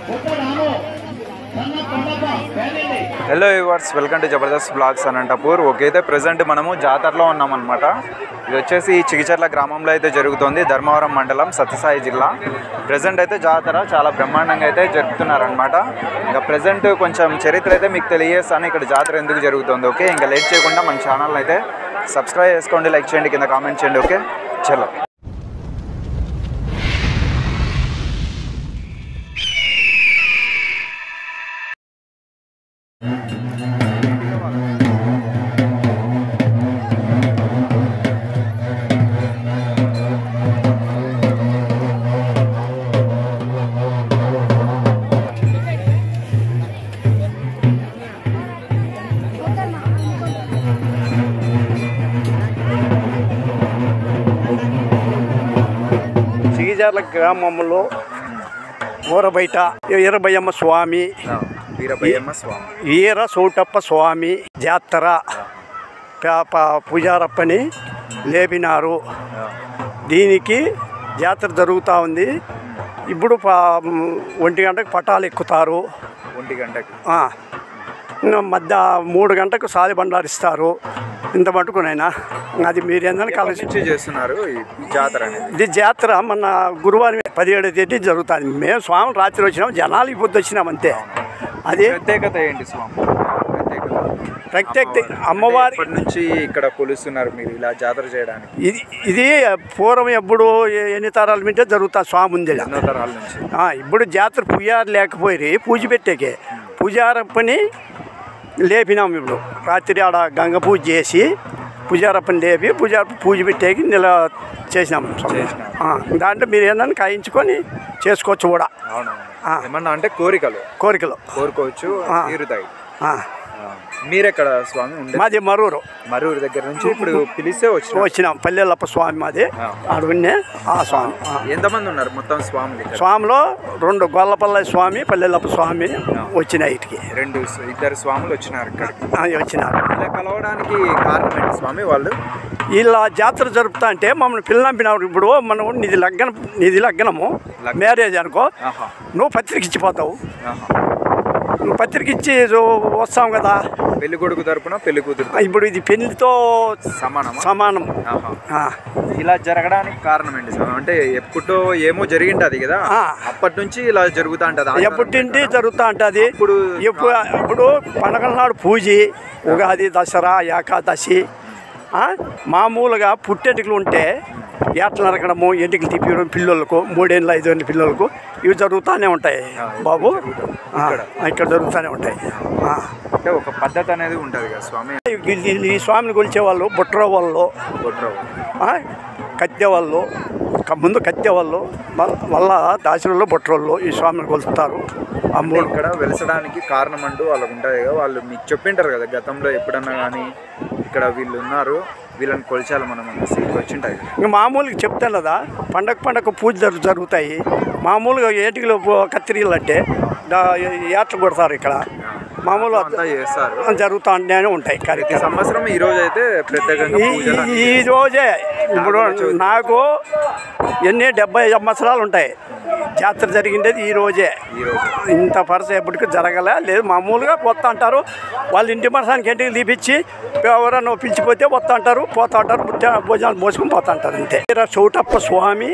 Hello viewers welcome to Jabardasth blogs Anantapur okay అయితే present మనము జాతరలో ఉన్నామన్నమాట ఇది వచ్చేసి చిగిచర్ల గ్రామంలో అయితే జరుగుతుంది ధర్మవరం మండలం సత్యసాయి జిల్లా ప్రజెంట్ అయితే జాతర చాలా బ్రహ్మాండంగా అయితే జరుపుతున్నారనమాట ఇంకా ప్రజెంట్ కొంచెం చరిత్ర అయితే మీకు తెలియజేస్తాను ఇక్కడ జాతర ఎందుకు జరుగుతుంది ఓకే ఇంకా లేట్ చేయకుండా మన ఛానల్ అయితే సబ్స్క్రైబ్ చేసుకోండి లైక్ చేయండి కింద కామెంట్ చేయండి ఓకే చలో సిగిజార్ల గ్రామంలో ఊరబయట ఈరబయ్యమ్మ స్వామి వీరభయ్యమ్మ స్వామి ఈర సౌటప్ప స్వామి జాతర ప- ప- పూజారప్పని లేపినారు దీనికి జాతర జరుగుతూ ఉంది ఇప్పుడు ప- ఒంటి గంటకు పటాలు ఎక్కుతారు ఒంటి గంటకి ఆ, ఇంకా మధ్య మూడు గంటకు సాలి బండారు ఇస్తారు ఇంత మటుకునైనా అది మీరు ఏందని ఎప్పటి కలిసి నుంచి చేస్తున్నారు ఈ జాతర అనేది ఇది జాతర మన గురువారం పదిహేడు తేదీ జరుగుతుంది మేము స్వామి రాత్రి వచ్చినాం జనాలు ఈ పొద్దు వచ్చినాం అంతే అది ప్రత్యేకత ఏంటి స్వామి ప్రత్యేకత ప్రత్యేక అమ్మవారి ఎప్పటి నుంచి ఇక్కడ కొలుస్తున్నారు మీరు ఇలా జాతర చేయడానికి ఇది ఇది పూర్వం ఎప్పుడు ఎ- ఎన్ని తరాల నుంచే జరుగుతుంది స్వామి ఉంది ఈడ. ఎన్నో తరాల నుంచి ఆ, ఇప్పుడు జాతర పూజారు లేకపోయి పూజ పెట్టేకే పూజారప్పని లేపినాం ఇప్పుడు రాత్రి ఆడ గంగ పూజ చేసి పూజారప్పని లేపి పూజారప్ప పూజ పెట్టేకి నిల చేసినాం చేసినాం. ఆ, దాంట్లో మీరు ఏందని కాయించుకొని చేసుకోవచ్చు కూడా అవును ఆ. ఏమన్నా అంటే కోరికలు కోరికలు కోరుకోవచ్చు ఆ. తీరుతాయి ఆ, ఆ. మీరెక్కడ స్వామి ఉండే మాది మరూరు మరూరు దగ్గర నుంచి ఇప్పుడు పిలిస్తే వచ్చిన వచ్చినాం పల్లెలప్ప స్వామి మాది ఆ. అడుగునే ఆ స్వామి ఆ. ఎంతమంది ఉన్నారు మొత్తం స్వాములు ఇక్కడ స్వామిలో రెండు గొల్లపల్ల స్వామి పల్లెలప్ప స్వామి వచ్చినాయి ఇటుకి రెండు స్వ- ఇద్దరు స్వాములు వచ్చినారు ఇక్కడికి ఆ, వచ్చినారు ఇలా కలవడానికి కారణం ఏంటి స్వామి వాళ్ళు ఇలా జాతర జరుపుతా అంటే మమ్మల్ని పిల్లంపినారు ఇప్పుడు మనం నిధి లగ్నం నిధి లగ్నము లగ్నం. మ్యారేజ్ అనుకో ఆహా నువ్వు పత్రిక ఇచ్చిపోతావు ఆహా నువ్వు పత్రిక ఇచ్చి సో వస్తాం కదా పెళ్లి కొడుకు తరపున పెళ్లి కూతురు ఇప్పుడు ఇది పెళ్లితో సమానమా సమానం ఆహా ఆ, ఇలా జరగడానికి కారణం ఏంటి స్వామి అంటే ఎప్పుడో ఏమో జరిగింటది కదా ఆ. అప్పటి నుంచి ఇలా జరుగుతా ఉంటది ఎప్పటింటి జరుగుతూ ఉంటుంది ఇప్పుడు ఇప్పుడు ఇప్పుడు పండగల నాడు పూజ ఉగాది దసరా ఏకాదశి ఆ, మామూలుగా పుట్టెంటికలు ఉంటే ఏట్ల నరకడము ఎంటికలు తిప్పడం పిల్లలకు మూడేళ్ళ ఐదేళ్ళ పిల్లలకు ఇవి జరుగుతూనే ఉంటాయి బాబు ఆ, ఇక్కడ జరుగుతూనే ఉంటాయి ఆ. అంటే ఒక పద్ధతి అనేది ఉంటది కదా స్వామి ఈ- ఈ- ఈ స్వామిని కొలిచే వాళ్ళు బుట్ర వాళ్ళు గొడ్రావు ఆ, కత్తె వాళ్ళు క- ముందు కత్తె వాళ్ళు మ- మళ్ళా దాశులలో బుట్రోళ్ళు ఈ స్వామిని కొలుస్తారు ఆ అంటే మూడు ఇక్కడ వెలసడానికి కారణం అంటూ వాళ్ళకు ఉంటుంది కదా వాళ్ళు మీకు చెప్పింటారు కదా గతంలో ఎప్పుడన్నా కానీ ఇక్కడ వీళ్ళు ఉన్నారు వీళ్ళని కొలిచాలి మనం అనేసి వచ్చింటాయి కదా. ఇంకా మామూలుగా చెప్తాను కదా పండగ పండగ పూజ జరు జరుగుతాయి మామూలుగా ఏటికలు కత్తిరీలు అంటే దా- ఏట్లు కొడతారు ఇక్కడ మామూలు అంతా చేస్తారు జరుగుతూ ఉంటూనే ఉంటాయి ప్రతి కార్యక్రమం సంవత్సరం ఈ రోజు అయితే ప్రత్యేకంగా ఈ పూజలు అన్నీ ఈ రోజే ఇప్పుడు నాకు ఎన్ని డెబ్బై సంవత్సరాలు ఉంటాయి జాతర జరిగిండేది ఈ రోజే ఈ రోజు ఇంత పరస ఎప్పటికీ జరగలే లేదు మామూలుగా పోతా అంటారు వాళ్ళ ఇంటి మనసానికి ఇంటికి తీపిచ్చి ఎవరన్నా పిలిచిపోతే వస్తా అంటారు పోతా అంటారు ముత్య- భోజనాలు మోసుకొని పోతా అంటారు అంతే ఈర చౌటప్ప స్వామి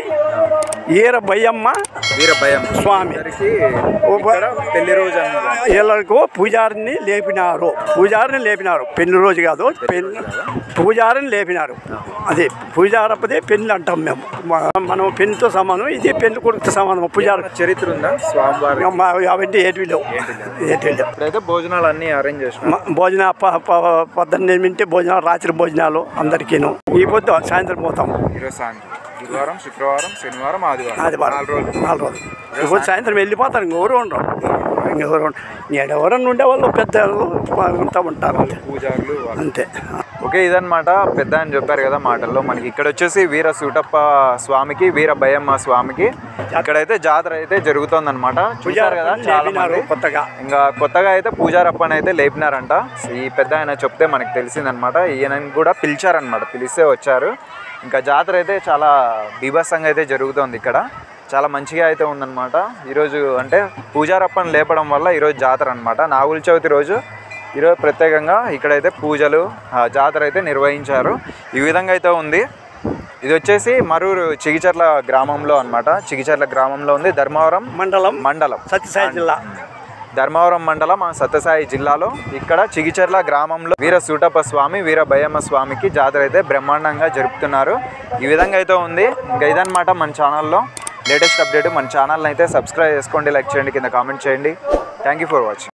ఈర బయ్యమ్మ వీర భయం స్వామి అందరికి ఇక్కడ పెళ్లి రోజు అన్నమాట. వీళ్ళకు పూజారిని లేపినారు పూజారిని లేపినారు పెళ్లి రోజు కాదు పెళ్లి పూజారిని లేపినారు అది పూజారప్పది పెళ్లి అంటాం మేము మ- మనం పెళ్లితో సమానం ఇది పెళ్లి కొడుకుతో సమానం పూజారి చరిత్ర ఉందా స్వామివారి మా- అవన్నీ ఏటి లేవు ఏటి లేవు ఇప్పుడైతే భోజనాలు అన్ని అరేంజ్ చేసిన మ- భోజన ప- ప- పొద్దున్న తింటే భోజనాలు రాత్రి భోజనాలు అందరికీను ఈ పొద్దు సాయంత్రం పోతాం ఈరోజు సాయంత్రం గురువారం శుక్రవారం శనివారం ఆదివారం ఆదివారం నాలుగు రోజులు నాలుగు రోజులు ఇప్పుడు సాయంత్రం వెళ్ళిపోతారు ఇంకెవరు ఉండరు ఇంకెవరు ఉండరు నేను ఎవరన్నా ఉండేవాళ్ళు పెద్దలు అంతా ఉంటారు అంతే పూజారులు వాళ్ళు. అంతే ఓకే ఇదన్నమాట పెద్ద అని చెప్పారు కదా మాటల్లో మనకి ఇక్కడ వచ్చేసి వీర సూటప్ప స్వామికి వీర భయమ్మ స్వామికి ఇక్కడైతే జాతర అయితే జరుగుతుందన్నమాట చూశారు కదా చాలా లేపినారు మంది కొత్తగా ఇంకా కొత్తగా అయితే పూజారప్పని అయితే లేపినారంట ఈ పెద్ద ఆయన చెప్తే మనకి తెలిసిందనమాట ఈయనని కూడా పిలిచారనమాట పిలిస్తే వచ్చారు ఇంకా జాతర అయితే చాలా బీభత్సంగా అయితే జరుగుతోంది ఇక్కడ చాలా మంచిగా అయితే ఉందన్నమాట ఈరోజు అంటే పూజారప్పని లేపడం వల్ల ఈరోజు జాతర అనమాట నాగుల చవితి రోజు ఈరోజు ప్రత్యేకంగా ఇక్కడైతే పూజలు ఆ, జాతర అయితే నిర్వహించారు ఈ విధంగా అయితే ఉంది ఇది వచ్చేసి మరూరు చిగిచర్ల గ్రామంలో అన్నమాట చిగిచర్ల గ్రామంలో ఉంది ధర్మవరం మండలం మండలం సత్యసాయి జిల్లా ధర్మవరం మండలం ఆ సత్యసాయి జిల్లాలో ఇక్కడ చిగిచర్ల గ్రామంలో వీర సూటప్ప స్వామి వీర భయమ్మ స్వామికి జాతర అయితే బ్రహ్మాండంగా జరుపుతున్నారు ఈ విధంగా అయితే ఉంది ఇంకా ఇదన్నమాట మన ఛానల్లో లేటెస్ట్ అప్డేట్ మన ఛానల్ని అయితే సబ్స్క్రైబ్ చేసుకోండి లైక్ చేయండి కింద కామెంట్ చేయండి థ్యాంక్ యూ ఫర్ వాచింగ్